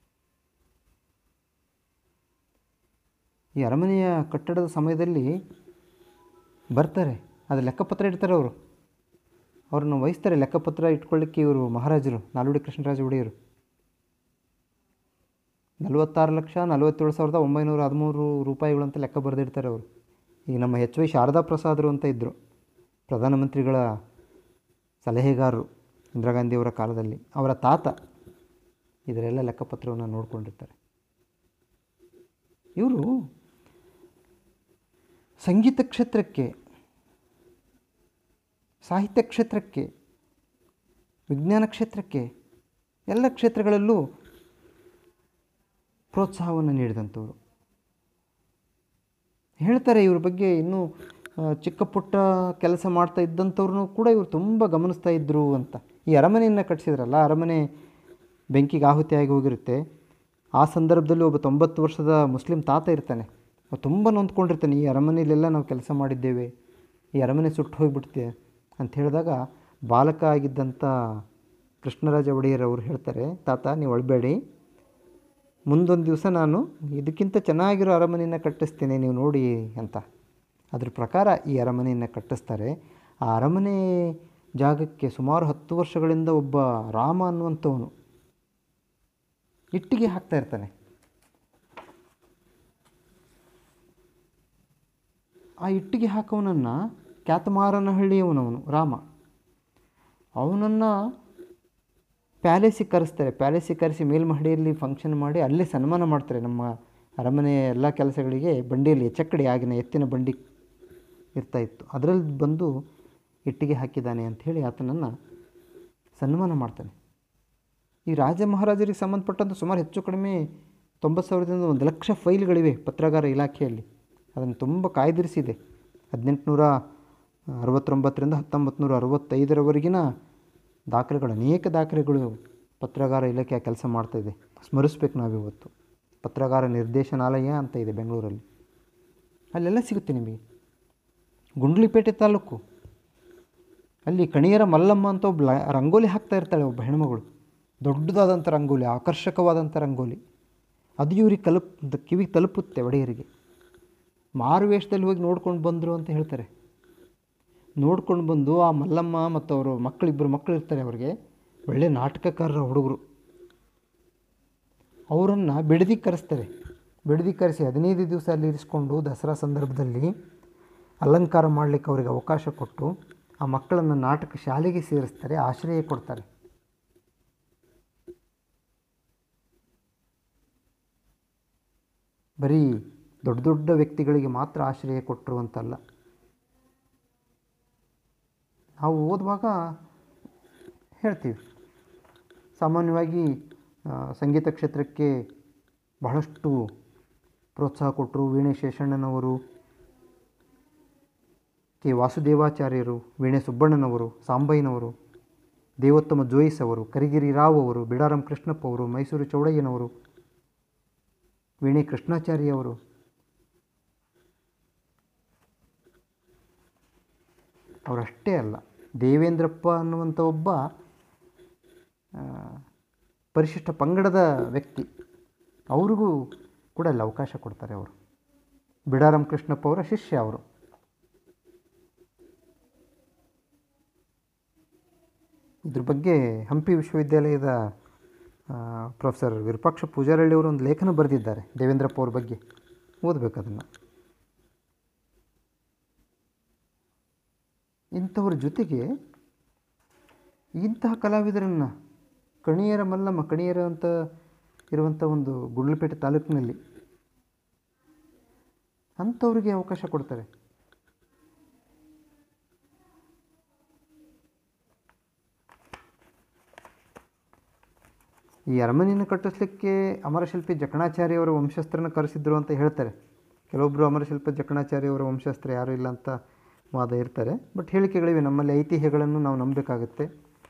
ಈ ಅರಮನೆಯ ಕಟ್ಟಡದ ಸಮಯದಲ್ಲಿ ಬರ್ತಾರೆ ಅದು ಲೆಕ್ಕಪತ್ರ ಇಡ್ತಾರೆ ಅವರು ಅವ್ರನ್ನ ವಹಿಸ್ತಾರೆ ಲೆಕ್ಕಪತ್ರ ಇಟ್ಕೊಳ್ಳಿಕ್ಕೆ ಇವರು ಮಹಾರಾಜರು ನಾಲ್ವಡಿ ಕೃಷ್ಣರಾಜ ಒಡೆಯರು ನಲವತ್ತಾರು ಲಕ್ಷ ನಲವತ್ತೇಳು ಸಾವಿರದ ಒಂಬೈನೂರ ಹದಿಮೂರು ರೂಪಾಯಿಗಳು ಅಂತ ಲೆಕ್ಕ ಬರೆದಿಡ್ತಾರೆ ಅವರು ಈಗ ನಮ್ಮ ಎಚ್ ವೈ ಶಾರದಾ ಪ್ರಸಾದರು ಅಂತ ಇದ್ದರು ಪ್ರಧಾನಮಂತ್ರಿಗಳ ಸಲಹೆಗಾರರು ಇಂದಿರಾ ಗಾಂಧಿಯವರ ಕಾಲದಲ್ಲಿ ಅವರ ತಾತ ಇದರೆಲ್ಲ ಲೆಕ್ಕಪತ್ರವನ್ನು ನೋಡ್ಕೊಂಡಿರ್ತಾರೆ ಇವರು ಸಂಗೀತ ಕ್ಷೇತ್ರಕ್ಕೆ ಸಾಹಿತ್ಯ ಕ್ಷೇತ್ರಕ್ಕೆ ವಿಜ್ಞಾನ ಕ್ಷೇತ್ರಕ್ಕೆ ಎಲ್ಲ ಕ್ಷೇತ್ರಗಳಲ್ಲೂ ಪ್ರೋತ್ಸಾಹವನ್ನು ನೀಡಿದಂಥವ್ರು ಹೇಳ್ತಾರೆ ಇವ್ರ ಬಗ್ಗೆ ಇನ್ನೂ ಆ, ಚಿಕ್ಕ ಪುಟ್ಟ ಕೆಲಸ ಮಾಡ್ತಾ ಇದ್ದಂಥವ್ರನ್ನೂ ಕೂಡ ಇವರು ತುಂಬ ಗಮನಿಸ್ತಾ ಇದ್ದರು ಅಂತ ಈ ಅರಮನೆಯನ್ನು ಕಟ್ಟಿಸಿದ್ರಲ್ಲ ಅರಮನೆ ಬೆಂಕಿಗೆ ಆಹುತಿಯಾಗಿ ಹೋಗಿರುತ್ತೆ ಆ ಸಂದರ್ಭದಲ್ಲಿ ಒಬ್ಬ ತೊಂಬತ್ತು ವರ್ಷದ ಮುಸ್ಲಿಂ ತಾತ ಇರ್ತಾನೆ ಅವ ತುಂಬ ನೊಂದ್ಕೊಂಡಿರ್ತಾನೆ ಈ ಅರಮನೆಯಲ್ಲೆಲ್ಲ ನಾವು ಕೆಲಸ ಮಾಡಿದ್ದೇವೆ ಈ ಅರಮನೆ ಸುಟ್ಟು ಹೋಗಿಬಿಡ್ತೆ ಅಂತ ಹೇಳಿದಾಗ ಬಾಲಕ ಆಗಿದ್ದಂಥ ಕೃಷ್ಣರಾಜ ಒಡೆಯರ್ ಅವರು ಹೇಳ್ತಾರೆ ತಾತ ನೀವು ಅಳಬೇಡಿ ಮುಂದೊಂದು ದಿವಸ ನಾನು ಇದಕ್ಕಿಂತ ಚೆನ್ನಾಗಿರೋ ಅರಮನೆಯನ್ನು ಕಟ್ಟಿಸ್ತೀನಿ ನೀವು ನೋಡಿ ಅಂತ ಅದ್ರ ಪ್ರಕಾರ ಈ ಅರಮನೆಯನ್ನು ಕಟ್ಟಿಸ್ತಾರೆ ಆ ಅರಮನೆ ಜಾಗಕ್ಕೆ ಸುಮಾರು ಹತ್ತು ವರ್ಷಗಳಿಂದ ಒಬ್ಬ ರಾಮ ಅನ್ನುವಂಥವನು ಇಟ್ಟಿಗೆ ಹಾಕ್ತಾ ಇರ್ತಾನೆ ಆ ಇಟ್ಟಿಗೆ ಹಾಕೋನನ್ನು ಕ್ಯಾತಮಾರನಹಳ್ಳಿಯವನವನು ರಾಮ ಅವನನ್ನು ಪ್ಯಾಲೇಸಿಗೆ ಕರೆಸ್ತಾರೆ ಪ್ಯಾಲೇಸಿಗೆ ಕರೆಸಿ ಮೇಲ್ಮಹಡಿಯಲ್ಲಿ ಫಂಕ್ಷನ್ ಮಾಡಿ ಅಲ್ಲೇ ಸನ್ಮಾನ ಮಾಡ್ತಾರೆ ನಮ್ಮ ಅರಮನೆಯ ಎಲ್ಲ ಕೆಲಸಗಳಿಗೆ ಬಂಡಿಯಲ್ಲಿ ಚಕ್ಕಡಿ ಆಗಿನ ಎತ್ತಿನ ಬಂಡಿ ಇರ್ತಾ ಇತ್ತು ಅದರಲ್ಲಿ ಬಂದು ಇಟ್ಟಿಗೆ ಹಾಕಿದ್ದಾನೆ ಅಂಥೇಳಿ ಆತನನ್ನು ಸನ್ಮಾನ ಮಾಡ್ತಾನೆ ಈ ರಾಜ ಮಹಾರಾಜರಿಗೆ ಸಂಬಂಧಪಟ್ಟಂಥ ಸುಮಾರು ಹೆಚ್ಚು ಕಡಿಮೆ ತೊಂಬತ್ತು ಸಾವಿರದಿಂದ ಒಂದು ಲಕ್ಷ ಫೈಲ್ಗಳಿವೆ ಪತ್ರಗಾರ ಇಲಾಖೆಯಲ್ಲಿ ಅದನ್ನು ತುಂಬ ಕಾಯ್ದಿರಿಸಿದೆ ಹದಿನೆಂಟುನೂರ ಅರವತ್ತೊಂಬತ್ತರಿಂದ ಹತ್ತೊಂಬತ್ತು ನೂರ ಅರವತ್ತೈದರವರೆಗಿನ ದಾಖಲೆಗಳು ಅನೇಕ ದಾಖಲೆಗಳು ಪತ್ರಗಾರ ಇಲಾಖೆ ಕೆಲಸ ಮಾಡ್ತಾಯಿದೆ ಸ್ಮರಿಸ್ಬೇಕು ನಾವಿವತ್ತು ಪತ್ರಗಾರ ನಿರ್ದೇಶನಾಲಯ ಅಂತ ಇದೆ ಬೆಂಗಳೂರಲ್ಲಿ ಅಲ್ಲೆಲ್ಲ ಸಿಗುತ್ತೆ ನಿಮಗೆ ಗುಂಡ್ಲಿಪೇಟೆ ತಾಲೂಕು ಅಲ್ಲಿ ಕಣಿಯರ ಮಲ್ಲಮ್ಮ ಅಂತ ಒಬ್ಬ ಲ- ರಂಗೋಲಿ ಹಾಕ್ತಾ ಇರ್ತಾಳೆ ಒಬ್ಬ ಹೆಣ್ಮಗಳು ದೊಡ್ಡದಾದಂಥ ರಂಗೋಲಿ ಆಕರ್ಷಕವಾದಂಥ ರಂಗೋಲಿ ಅದು ಇವ್ರಿಗೆ ತಲುಪ್ ಕಿವಿಗೆ ತಲುಪುತ್ತೆ ಒಡೆಯರಿಗೆ ಮಾರು ವೇಷದಲ್ಲಿ ಹೋಗಿ ನೋಡ್ಕೊಂಡು ಬಂದರು ಅಂತ ಹೇಳ್ತಾರೆ ನೋಡ್ಕೊಂಡು ಬಂದು ಆ ಮಲ್ಲಮ್ಮ ಮತ್ತು ಅವರು ಮಕ್ಕಳಿಬ್ಬರು ಮಕ್ಕಳು ಇರ್ತಾರೆ ಅವ್ರಿಗೆ ಒಳ್ಳೆ ನಾಟಕಕಾರರ ಹುಡುಗರು ಅವರನ್ನು ಬಿಡದಿ ಕರೆಸ್ತಾರೆ ಬಿಡದಿ ಕರೆಸಿ ಹದಿನೈದು ದಿವಸ ಅಲ್ಲಿ ಇರಿಸ್ಕೊಂಡು ದಸರಾ ಸಂದರ್ಭದಲ್ಲಿ ಅಲಂಕಾರ ಮಾಡಲಿಕ್ಕೆ ಅವರಿಗೆ ಅವಕಾಶ ಕೊಟ್ಟು ಆ ಮಕ್ಕಳನ್ನು ನಾಟಕ ಶಾಲೆಗೆ ಸೇರಿಸ್ತಾರೆ ಆಶ್ರಯ ಕೊಡ್ತಾರೆ ಬರೀ ದೊಡ್ಡ ದೊಡ್ಡ ವ್ಯಕ್ತಿಗಳಿಗೆ ಮಾತ್ರ ಆಶ್ರಯ ಕೊಟ್ಟರು ಅಂತಲ್ಲ ನಾವು ಓದುವಾಗ ಹೇಳ್ತೀವಿ ಸಾಮಾನ್ಯವಾಗಿ ಆ, ಸಂಗೀತ ಕ್ಷೇತ್ರಕ್ಕೆ ಬಹಳಷ್ಟು ಪ್ರೋತ್ಸಾಹ ಕೊಟ್ಟರು ವೀಣೆ ಶೇಷಣ್ಣನವರು ಕೆ ವಾಸುದೇವಾಚಾರ್ಯರು ವೀಣೆ ಸುಬ್ಬಣ್ಣನವರು ಸಾಂಬಯ್ಯನವರು ದೇವೋತ್ತಮ ಜೋಯಿಸ್ ಅವರು ಕರಿಗಿರಿ ರಾವ್ ಅವರು ಬಿಡಾರಂ ಕೃಷ್ಣಪ್ಪ ಅವರು ಮೈಸೂರು ಚೌಡಯ್ಯನವರು ವೀಣೆ ಕೃಷ್ಣಾಚಾರ್ಯ ಅವರು ಅವರಷ್ಟೇ ಅಲ್ಲ ದೇವೇಂದ್ರಪ್ಪ ಅನ್ನುವಂಥ ಒಬ್ಬ ಆ, ಪರಿಶಿಷ್ಟ ಪಂಗಡದ ವ್ಯಕ್ತಿ ಅವ್ರಿಗೂ ಕೂಡ ಅಲ್ಲಿ ಅವಕಾಶ ಕೊಡ್ತಾರೆ ಅವರು ಬಿಡಾರಂ ಕೃಷ್ಣಪ್ಪ ಅವರ ಶಿಷ್ಯ ಅವರು ಇದ್ರ ಬಗ್ಗೆ ಹಂಪಿ ವಿಶ್ವವಿದ್ಯಾಲಯದ ಆ, ಪ್ರೊಫೆಸರ್ ವಿರೂಪಾಕ್ಷ ಪೂಜಾರಳ್ಳಿ ಅವರು ಒಂದು ಲೇಖನ ಬರೆದಿದ್ದಾರೆ ದೇವೇಂದ್ರಪ್ಪ ಅವ್ರ ಬಗ್ಗೆ ಓದಬೇಕು ಅದನ್ನು ಇಂಥವ್ರ ಜೊತೆಗೆ ಇಂತಹ ಕಲಾವಿದರನ್ನು ಕಣಿಯರ ಮಲ್ಲಮ್ಮ ಕಣಿಯರ ಅಂತ ಇರುವಂಥ ಒಂದು ಗುಂಡ್ಲಪೇಟೆ ತಾಲೂಕಿನಲ್ಲಿ ಅಂಥವ್ರಿಗೆ ಅವಕಾಶ ಕೊಡ್ತಾರೆ ಈ ಅರಮನೆಯನ್ನು ಕಟ್ಟಿಸ್ಲಿಕ್ಕೆ ಅಮರಶಿಲ್ಪಿ ಜಕಣಾಚಾರ್ಯ ಅವರ ವಂಶಸ್ಥರನ್ನು ಕರೆಸಿದ್ರು ಅಂತ ಹೇಳ್ತಾರೆ ಕೆಲವೊಬ್ಬರು ಅಮರಶಿಲ್ಪ ಜಕಣಾಚಾರ್ಯ ಅವರ ವಂಶಸ್ಥರು ಯಾರೂ ಇಲ್ಲ ಅಂತ ವಾದ ಇರ್ತಾರೆ ಬಟ್ ಹೇಳಿಕೆಗಳಿವೆ ನಮ್ಮಲ್ಲಿ ಐತಿಹ್ಯಗಳನ್ನು ನಾವು ನಂಬಬೇಕಾಗುತ್ತೆ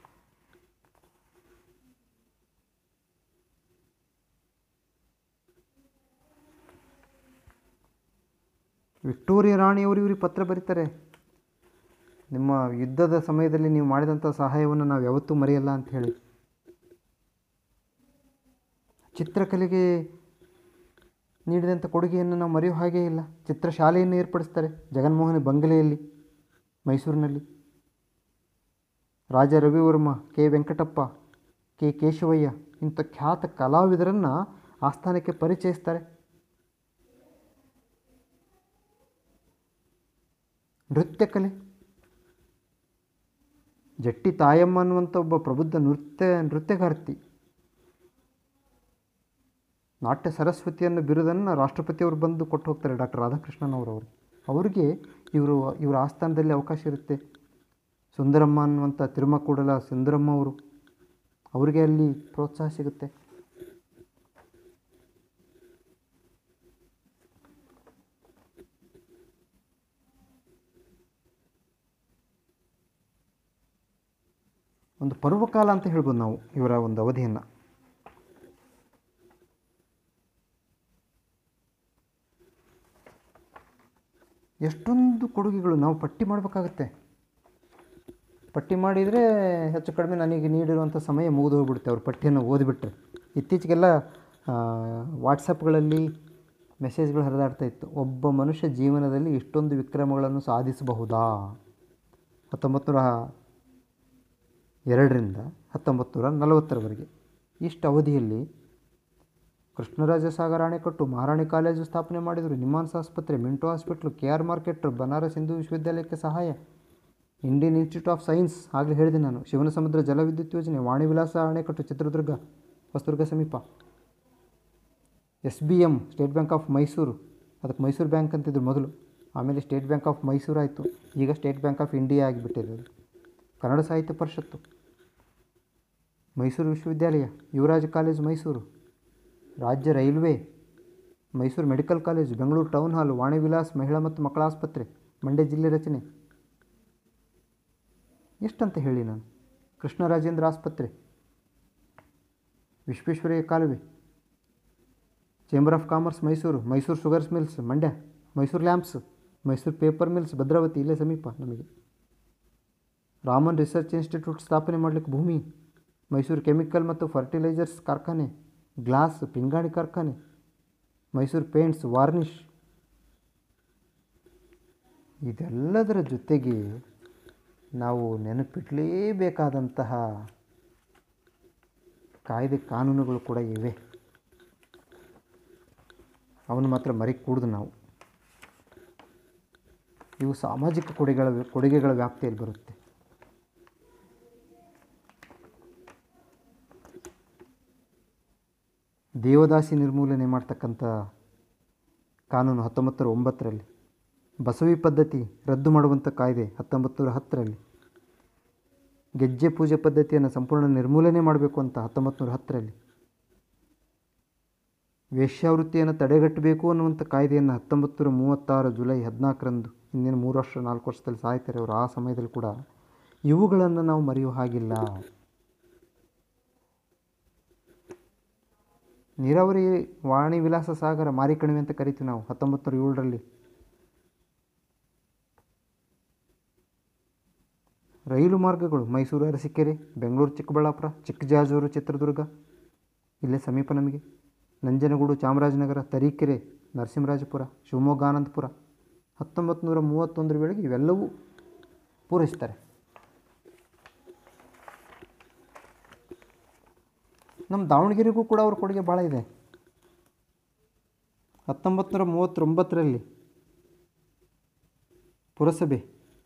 ವಿಕ್ಟೋರಿಯಾ ರಾಣಿಯವರು ಇವ್ರಿಗೆ ಪತ್ರ ಬರೀತಾರೆ ನಿಮ್ಮ ಯುದ್ಧದ ಸಮಯದಲ್ಲಿ ನೀವು ಮಾಡಿದಂಥ ಸಹಾಯವನ್ನು ನಾವು ಯಾವತ್ತೂ ಮರೆಯಲ್ಲ ಅಂತ ಹೇಳಿ ಚಿತ್ರಕಲೆಗೆ ನೀಡಿದಂಥ ಕೊಡುಗೆಯನ್ನು ನಾವು ಮರೆಯೋ ಹಾಗೇ ಇಲ್ಲ ಚಿತ್ರಶಾಲೆಯನ್ನು ಏರ್ಪಡಿಸ್ತಾರೆ ಜಗನ್ಮೋಹನ ಬಂಗಲೆಯಲ್ಲಿ ಮೈಸೂರಿನಲ್ಲಿ ರಾಜ ರವಿವರ್ಮ ಕೆ ವೆಂಕಟಪ್ಪ ಕೆ ಕೇಶವಯ್ಯ ಇಂಥ ಖ್ಯಾತ ಕಲಾವಿದರನ್ನು ಆಸ್ಥಾನಕ್ಕೆ ಪರಿಚಯಿಸ್ತಾರೆ ನೃತ್ಯ ಕಲೆ ಜಟ್ಟಿ ತಾಯಮ್ಮ ಅನ್ನುವಂಥ ಒಬ್ಬ ಪ್ರಬುದ್ಧ ನೃತ್ಯ ನೃತ್ಯಗಾರ್ತಿ ನಾಟ್ಯ ಸರಸ್ವತಿಯನ್ನು ಬಿರುದನ್ನು ರಾಷ್ಟ್ರಪತಿಯವರು ಬಂದು ಕೊಟ್ಟು ಹೋಗ್ತಾರೆ ಡಾಕ್ಟರ್ ರಾಧಾಕೃಷ್ಣನ್ ಅವರು ಅವ್ರಿಗೆ ಅವರಿಗೆ ಇವರು ಇವರ ಆಸ್ಥಾನದಲ್ಲಿ ಅವಕಾಶ ಇರುತ್ತೆ ಸುಂದರಮ್ಮ ಅನ್ನುವಂಥ ತಿರುಮಕೂಡಲ ಸುಂದರಮ್ಮ ಅವರು ಅವರಿಗೆ ಅಲ್ಲಿ ಪ್ರೋತ್ಸಾಹ ಸಿಗುತ್ತೆ ಒಂದು ಪರ್ವಕಾಲ ಅಂತ ಹೇಳ್ಬೋದು ನಾವು ಇವರ ಒಂದು ಅವಧಿಯನ್ನು ಎಷ್ಟೊಂದು ಕೊಡುಗೆಗಳು ನಾವು ಪಟ್ಟಿ ಮಾಡಬೇಕಾಗತ್ತೆ ಪಟ್ಟಿ ಮಾಡಿದರೆ ಹೆಚ್ಚು ಕಡಿಮೆ ನನಗೆ ನೀಡಿರುವಂಥ ಸಮಯ ಮುಗಿದು ಹೋಗ್ಬಿಡುತ್ತೆ ಅವ್ರ ಪಟ್ಟಿಯನ್ನು ಓದಿಬಿಟ್ರೆ ಇತ್ತೀಚೆಗೆಲ್ಲ ವಾಟ್ಸಪ್ಗಳಲ್ಲಿ ಮೆಸೇಜ್ಗಳು ಹರಿದಾಡ್ತಾ ಇತ್ತು ಒಬ್ಬ ಮನುಷ್ಯ ಜೀವನದಲ್ಲಿ ಇಷ್ಟೊಂದು ವಿಕ್ರಮಗಳನ್ನು ಸಾಧಿಸಬಹುದಾ ಹತ್ತೊಂಬತ್ತು ನೂರ ಎರಡರಿಂದ ಹತ್ತೊಂಬತ್ತು ನೂರ ನಲವತ್ತರವರೆಗೆ ಇಷ್ಟು ಅವಧಿಯಲ್ಲಿ ಕೃಷ್ಣರಾಜ ಸಾಗರ ಅಣೆಕಟ್ಟು ಮಹಾರಾಣಿ ಕಾಲೇಜು ಸ್ಥಾಪನೆ ಮಾಡಿದರು ನಿಮ್ಮಾನ್ಸ್ ಆಸ್ಪತ್ರೆ Minto hospital K R market Banaras Hindu ವಿಶ್ವವಿದ್ಯಾಲಯಕ್ಕೆ ಸಹಾಯ ಇಂಡಿಯನ್ ಇನ್ಸ್ಟಿಟ್ಯೂಟ್ ಆಫ್ ಸೈನ್ಸ್ ಆಗಲೇ ಹೇಳಿದೆ ನಾನು ಶಿವನಸಮುದ್ರ ಜಲವಿದ್ಯುತ್ ಯೋಜನೆ ವಾಣಿವಿಲಾಸ ಅಣೆಕಟ್ಟು ಚಿತ್ರದುರ್ಗ ಹೊಸದುರ್ಗ ಸಮೀಪ S B M state bank of Mysore ಅದಕ್ಕೆ ಮೈಸೂರು ಬ್ಯಾಂಕ್ ಅಂತಿದ್ರು ಮೊದಲು ಆಮೇಲೆ ಸ್ಟೇಟ್ ಬ್ಯಾಂಕ್ ಆಫ್ ಮೈಸೂರು ಆಯಿತು ಈಗ ಸ್ಟೇಟ್ ಬ್ಯಾಂಕ್ ಆಫ್ ಇಂಡಿಯಾ ಆಗಿಬಿಟ್ಟಿದೆ ಅದು ಕನ್ನಡ ಸಾಹಿತ್ಯ ಪರಿಷತ್ತು ಮೈಸೂರು ವಿಶ್ವವಿದ್ಯಾಲಯ ಯುವರಾಜ್ ಕಾಲೇಜ್ ಮೈಸೂರು ರಾಜ್ಯ railway Mysore medical college Bengaluru town hall Vani Vilas ಮಹಿಳಾ ಮತ್ತು ಮಕ್ಕಳ ಆಸ್ಪತ್ರೆ ಮಂಡ್ಯ ಜಿಲ್ಲೆ ರಚನೆ ಎಷ್ಟಂತ ಹೇಳಿ ನಾನು ಕೃಷ್ಣರಾಜೇಂದ್ರ ಆಸ್ಪತ್ರೆ ವಿಶ್ವೇಶ್ವರಯ್ಯ ಕಾಲುವೆ chamber of commerce Mysore Mysore sugars mills Mandya Mysore lamps Mysore paper mills Bhadravathi ಇಲ್ಲೇ ಸಮೀಪ ನಮಗೆ ರಾಮನ್ ರಿಸರ್ಚ್ ಇನ್ಸ್ಟಿಟ್ಯೂಟ್ ಸ್ಥಾಪನೆ ಮಾಡಲಿಕ್ಕೆ ಭೂಮಿ ಮೈಸೂರು ಕೆಮಿಕಲ್ ಮತ್ತು ಫರ್ಟಿಲೈಸರ್ಸ್ ಕಾರ್ಖಾನೆ ಗ್ಲಾಸ್ ಪಿಂಗಾಣಿ ಕಾರ್ಖಾನೆ ಮೈಸೂರು ಪೇಂಟ್ಸ್ ವಾರ್ನಿಷ್ ಇದೆಲ್ಲದರ ಜೊತೆಗೆ ನಾವು ನೆನಪಿಡಲೇಬೇಕಾದಂತಹ ಕಾಯ್ದೆ ಕಾನೂನುಗಳು ಕೂಡ ಇವೆ ಅವನು ಮಾತ್ರ ಮರಿ ಕೂಡ್ದು ನಾವು ಇವು ಸಾಮಾಜಿಕ ಕೊಡುಗೆಗಳ ಕೊಡುಗೆಗಳ ವ್ಯಾಪ್ತಿಯಲ್ಲಿ ಬರುತ್ತೆ ದೇವದಾಸಿ ನಿರ್ಮೂಲನೆ ಮಾಡ್ತಕ್ಕಂಥ ಕಾನೂನು ಹತ್ತೊಂಬತ್ತರ ಒಂಬತ್ತರಲ್ಲಿ ಬಸವಿ ಪದ್ಧತಿ ರದ್ದು ಮಾಡುವಂಥ ಕಾಯ್ದೆ ಹತ್ತೊಂಬತ್ತು ನೂರ ಹತ್ತರಲ್ಲಿ ಗೆಜ್ಜೆ ಪೂಜೆ ಪದ್ಧತಿಯನ್ನು ಸಂಪೂರ್ಣ ನಿರ್ಮೂಲನೆ ಮಾಡಬೇಕು ಅಂತ ಹತ್ತೊಂಬತ್ತು ನೂರ ಹತ್ತರಲ್ಲಿ ವೇಶ್ಯಾವೃತ್ತಿಯನ್ನು ತಡೆಗಟ್ಟಬೇಕು ಅನ್ನುವಂಥ ಕಾಯ್ದೆಯನ್ನು ಹತ್ತೊಂಬತ್ತು ನೂರ ಮೂವತ್ತಾರು ಜುಲೈ ಹದಿನಾಲ್ಕರಂದು ಇಂದಿನ ಮೂರು ವರ್ಷ ನಾಲ್ಕು ವರ್ಷದಲ್ಲಿ ಸಾಯ್ತಾರೆ ಅವರು ಆ ಸಮಯದಲ್ಲಿ ಕೂಡ ಇವುಗಳನ್ನು ನಾವು ಮರೆಯುವ ಹಾಗಿಲ್ಲ ನೀರಾವರಿ ವಾಣಿ ವಿಲಾಸ ಸಾಗರ ಮಾರಿಕಣಿವೆ ಅಂತ ಕರಿತೀವಿ ನಾವು ಹತ್ತೊಂಬತ್ತು ನೂರ ಏಳರಲ್ಲಿ ರೈಲು ಮಾರ್ಗಗಳು ಮೈಸೂರು ಅರಸೀಕೆರೆ ಬೆಂಗಳೂರು ಚಿಕ್ಕಬಳ್ಳಾಪುರ ಚಿಕ್ಕಜಾಜೂರು ಚಿತ್ರದುರ್ಗ ಇಲ್ಲೇ ಸಮೀಪ ನಮಗೆ ನಂಜನಗೂಡು ಚಾಮರಾಜನಗರ ತರೀಕೆರೆ ನರಸಿಂಹರಾಜಪುರ ಶಿವಮೊಗ್ಗ ಆನಂದಪುರ ಹತ್ತೊಂಬತ್ತು ನೂರ ಮೂವತ್ತೊಂದರ ವೇಳೆಗೆ ಇವೆಲ್ಲವೂ ಪೂರೈಸ್ತಾರೆ ನಮ್ಮ ದಾವಣಗೆರೆಗೂ ಕೂಡ ಅವ್ರ ಕೊಡುಗೆ ಭಾಳ ಇದೆ ಹತ್ತೊಂಬತ್ತು ನೂರ ಮೂವತ್ತೊಂಬತ್ತರಲ್ಲಿ ಪುರಸಭೆ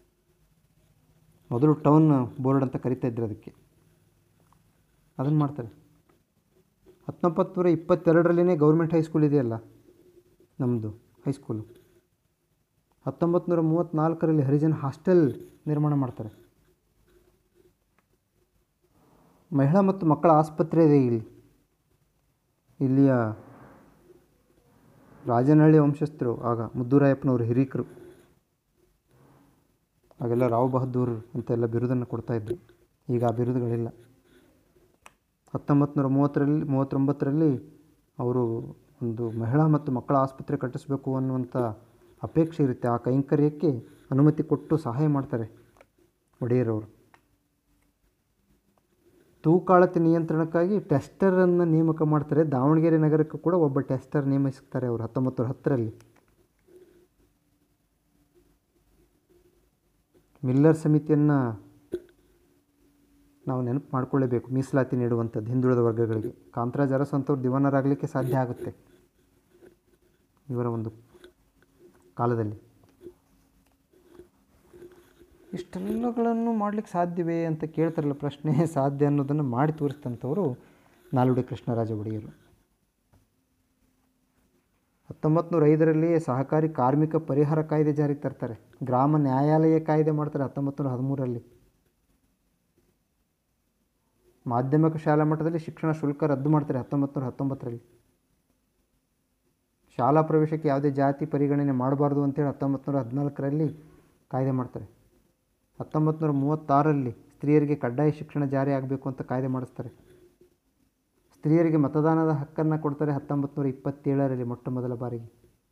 ಮೊದಲು ಟೌನ್ ಬೋರ್ಡ್ ಅಂತ ಕರಿತಾ ಇದ್ರು ಅದಕ್ಕೆ ಅದನ್ನು ಮಾಡ್ತಾರೆ ಹತ್ತೊಂಬತ್ತು ನೂರ ಇಪ್ಪತ್ತೆರಡರಲ್ಲಿನೇ ಗೌರ್ಮೆಂಟ್ ಹೈಸ್ಕೂಲ್ ಇದೆಯಲ್ಲ ನಮ್ಮದು ಹೈಸ್ಕೂಲು ಹತ್ತೊಂಬತ್ತು ನೂರ ಮೂವತ್ತ್ನಾಲ್ಕರಲ್ಲಿ ಹರಿಜನ್ ಹಾಸ್ಟೆಲ್ ನಿರ್ಮಾಣ ಮಾಡ್ತಾರೆ ಮಹಿಳಾ ಮತ್ತು ಮಕ್ಕಳ ಆಸ್ಪತ್ರೆ ಇದೆ ಇಲ್ಲಿ ಇಲ್ಲಿಯ ರಾಜನಹಳ್ಳಿ ವಂಶಸ್ಥರು ಆಗ ಮುದ್ದುರಾಯಪ್ಪನವರು ಹಿರೀಕರು ಆಗೆಲ್ಲ ರಾವ್ ಬಹದ್ದೂರ್ ಅಂತೆಲ್ಲ ಬಿರುದನ್ನು ಕೊಡ್ತಾಯಿದ್ರು ಈಗ ಆ ಬಿರುದುಗಳಿಲ್ಲ ಹತ್ತೊಂಬತ್ತು ನೂರ ಮೂವತ್ತರಲ್ಲಿ ಮೂವತ್ತೊಂಬತ್ತರಲ್ಲಿ ಅವರು ಒಂದು ಮಹಿಳಾ ಮತ್ತು ಮಕ್ಕಳ ಆಸ್ಪತ್ರೆ ಕಟ್ಟಿಸಬೇಕು ಅನ್ನುವಂಥ ಅಪೇಕ್ಷೆ ಇರುತ್ತೆ ಆ ಕೈಂಕರ್ಯಕ್ಕೆ ಅನುಮತಿ ಕೊಟ್ಟು ಸಹಾಯ ಮಾಡ್ತಾರೆ ಒಡೆಯರವರು ತೂಕಾಳತೆ ನಿಯಂತ್ರಣಕ್ಕಾಗಿ ಟೆಸ್ಟರನ್ನು ನೇಮಕ ಮಾಡ್ತಾರೆ ದಾವಣಗೆರೆ ನಗರಕ್ಕೂ ಕೂಡ ಒಬ್ಬ ಟೆಸ್ಟರ್ ನೇಮಿಸ್ತಾರೆ ಅವರು ಹತ್ತೊಂಬತ್ತು ನೂರ ಹತ್ತರಲ್ಲಿ ಮಿಲ್ಲರ್ ಸಮಿತಿಯನ್ನು ನಾವು ನೆನಪು ಮಾಡ್ಕೊಳ್ಳೇಬೇಕು ಮೀಸಲಾತಿ ನೀಡುವಂಥದ್ದು ಹಿಂದುಳಿದ ವರ್ಗಗಳಿಗೆ ಕಾಂತರಾಜ್ ಅರಸು ಅಂಥವ್ರು ದಿವಾನರಾಗಲಿಕ್ಕೆ ಸಾಧ್ಯ ಆಗುತ್ತೆ ಇವರ ಒಂದು ಕಾಲದಲ್ಲಿ ಇಷ್ಟೆಲ್ಲಗಳನ್ನು ಮಾಡಲಿಕ್ಕೆ ಸಾಧ್ಯವೇ ಅಂತ ಕೇಳ್ತಾರಲ್ಲ ಪ್ರಶ್ನೆ ಸಾಧ್ಯ ಅನ್ನೋದನ್ನು ಮಾಡಿ ತೋರಿಸಿದಂಥವರು ನಾಲ್ವಡಿ ಕೃಷ್ಣರಾಜ ಒಡೆಯರು ಹತ್ತೊಂಬತ್ತು ನೂರ ಐದರಲ್ಲಿ ಸಹಕಾರಿ ಕಾರ್ಮಿಕ ಪರಿಹಾರ ಕಾಯ್ದೆ ಜಾರಿಗೆ ತರ್ತಾರೆ ಗ್ರಾಮ ನ್ಯಾಯಾಲಯ ಕಾಯ್ದೆ ಮಾಡ್ತಾರೆ ಹತ್ತೊಂಬತ್ತು ನೂರ ಹದಿಮೂರರಲ್ಲಿ ಮಾಧ್ಯಮಿಕ ಶಾಲಾ ಮಟ್ಟದಲ್ಲಿ ಶಿಕ್ಷಣ ಶುಲ್ಕ ರದ್ದು ಮಾಡ್ತಾರೆ ಹತ್ತೊಂಬತ್ತು ನೂರ ಹತ್ತೊಂಬತ್ತರಲ್ಲಿ ಶಾಲಾ ಪ್ರವೇಶಕ್ಕೆ ಯಾವುದೇ ಜಾತಿ ಪರಿಗಣನೆ ಮಾಡಬಾರ್ದು ಅಂತೇಳಿ ಹತ್ತೊಂಬತ್ತು ನೂರ ಹದಿನಾಲ್ಕರಲ್ಲಿ ಕಾಯ್ದೆ ಮಾಡ್ತಾರೆ ಹತ್ತೊಂಬತ್ತು ನೂರ ಮೂವತ್ತಾರರಲ್ಲಿ ಸ್ತ್ರೀಯರಿಗೆ ಕಡ್ಡಾಯ ಶಿಕ್ಷಣ ಜಾರಿ ಆಗಬೇಕು ಅಂತ ಕಾಯ್ದೆ ಮಾಡಿಸ್ತಾರೆ ಸ್ತ್ರೀಯರಿಗೆ ಮತದಾನದ ಹಕ್ಕನ್ನು ಕೊಡ್ತಾರೆ ಹತ್ತೊಂಬತ್ತು ನೂರ ಇಪ್ಪತ್ತೇಳರಲ್ಲಿ ಮೊಟ್ಟ ಮೊದಲ ಬಾರಿಗೆ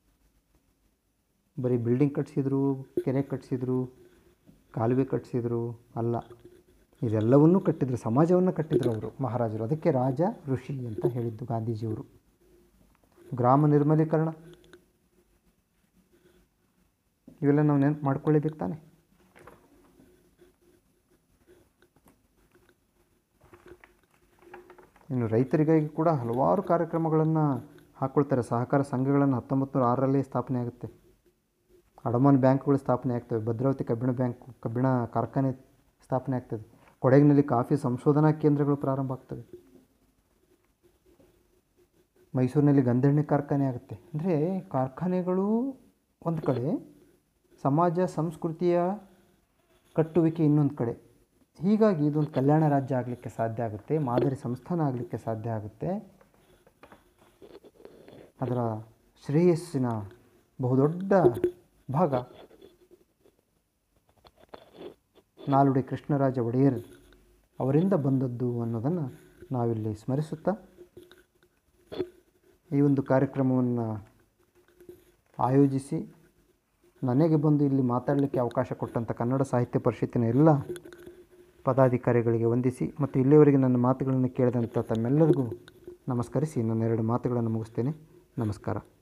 ಬರೀ ಬಿಲ್ಡಿಂಗ್ ಕಟ್ಟಿಸಿದ್ರು ಕೆರೆ ಕಟ್ಟಿಸಿದ್ರು ಕಾಲುವೆ ಕಟ್ಟಿಸಿದ್ರು ಅಲ್ಲ ಇದೆಲ್ಲವನ್ನೂ ಕಟ್ಟಿದ್ರು ಸಮಾಜವನ್ನು ಕಟ್ಟಿದ್ರು ಅವರು ಮಹಾರಾಜರು ಅದಕ್ಕೆ ರಾಜ ಋಷಿ ಅಂತ ಹೇಳಿದ್ದು ಗಾಂಧೀಜಿಯವರು ಗ್ರಾಮ ನಿರ್ಮಲೀಕರಣ ಇವೆಲ್ಲ ನಾವು ನೆನಪು ಮಾಡ್ಕೊಳ್ಳೇಬೇಕು ತಾನೆ ಇನ್ನು ರೈತರಿಗಾಗಿ ಕೂಡ ಹಲವಾರು ಕಾರ್ಯಕ್ರಮಗಳನ್ನು ಹಾಕ್ಕೊಳ್ತಾರೆ ಸಹಕಾರ ಸಂಘಗಳನ್ನು ಹತ್ತೊಂಬತ್ತು ನೂರ ಆರರಲ್ಲಿ ಸ್ಥಾಪನೆ ಆಗುತ್ತೆ ಅಡಮಾನ್ ಬ್ಯಾಂಕ್ಗಳು ಸ್ಥಾಪನೆ ಆಗ್ತವೆ ಭದ್ರಾವತಿ ಕಬ್ಬಿಣ ಬ್ಯಾಂಕ್ ಕಬ್ಬಿಣ ಕಾರ್ಖಾನೆ ಸ್ಥಾಪನೆ ಆಗ್ತದೆ ಕೊಡಗಿನಲ್ಲಿ ಕಾಫಿ ಸಂಶೋಧನಾ ಕೇಂದ್ರಗಳು ಪ್ರಾರಂಭ ಆಗ್ತವೆ ಮೈಸೂರಿನಲ್ಲಿ ಗಂಧೆಣ್ಣೆ ಕಾರ್ಖಾನೆ ಆಗುತ್ತೆ ಅಂದರೆ ಕಾರ್ಖಾನೆಗಳು ಒಂದು ಕಡೆ ಸಮಾಜ ಸಂಸ್ಕೃತಿಯ ಕಟ್ಟುವಿಕೆ ಇನ್ನೊಂದು ಕಡೆ ಹೀಗಾಗಿ ಇದೊಂದು ಕಲ್ಯಾಣ ರಾಜ್ಯ ಆಗಲಿಕ್ಕೆ ಸಾಧ್ಯ ಆಗುತ್ತೆ ಮಾದರಿ ಸಂಸ್ಥಾನ ಆಗಲಿಕ್ಕೆ ಸಾಧ್ಯ ಆಗುತ್ತೆ ಅದರ ಶ್ರೇಯಸ್ಸಿನ ಬಹುದೊಡ್ಡ ಭಾಗ ನಾಲ್ವಡಿ ಕೃಷ್ಣರಾಜ ಒಡೆಯರ್ ಅವರಿಂದ ಬಂದದ್ದು ಅನ್ನೋದನ್ನು ನಾವಿಲ್ಲಿ ಸ್ಮರಿಸುತ್ತಾ ಈ ಒಂದು ಕಾರ್ಯಕ್ರಮವನ್ನು ಆಯೋಜಿಸಿ ನನಗೆ ಬಂದು ಇಲ್ಲಿ ಮಾತಾಡಲಿಕ್ಕೆ ಅವಕಾಶ ಕೊಟ್ಟಂಥ ಕನ್ನಡ ಸಾಹಿತ್ಯ ಪರಿಷತ್ತಿನ ಎಲ್ಲ ಪದಾಧಿಕಾರಿಗಳಿಗೆ ವಂದಿಸಿ ಮತ್ತು ಇಲ್ಲಿಯವರೆಗೆ ನನ್ನ ಮಾತುಗಳನ್ನು ಕೇಳಿದಂಥ ತಮ್ಮೆಲ್ಲರಿಗೂ ನಮಸ್ಕರಿಸಿ ನನ್ನ ಎರಡು ಮಾತುಗಳನ್ನು ಮುಗಿಸ್ತೇನೆ ನಮಸ್ಕಾರ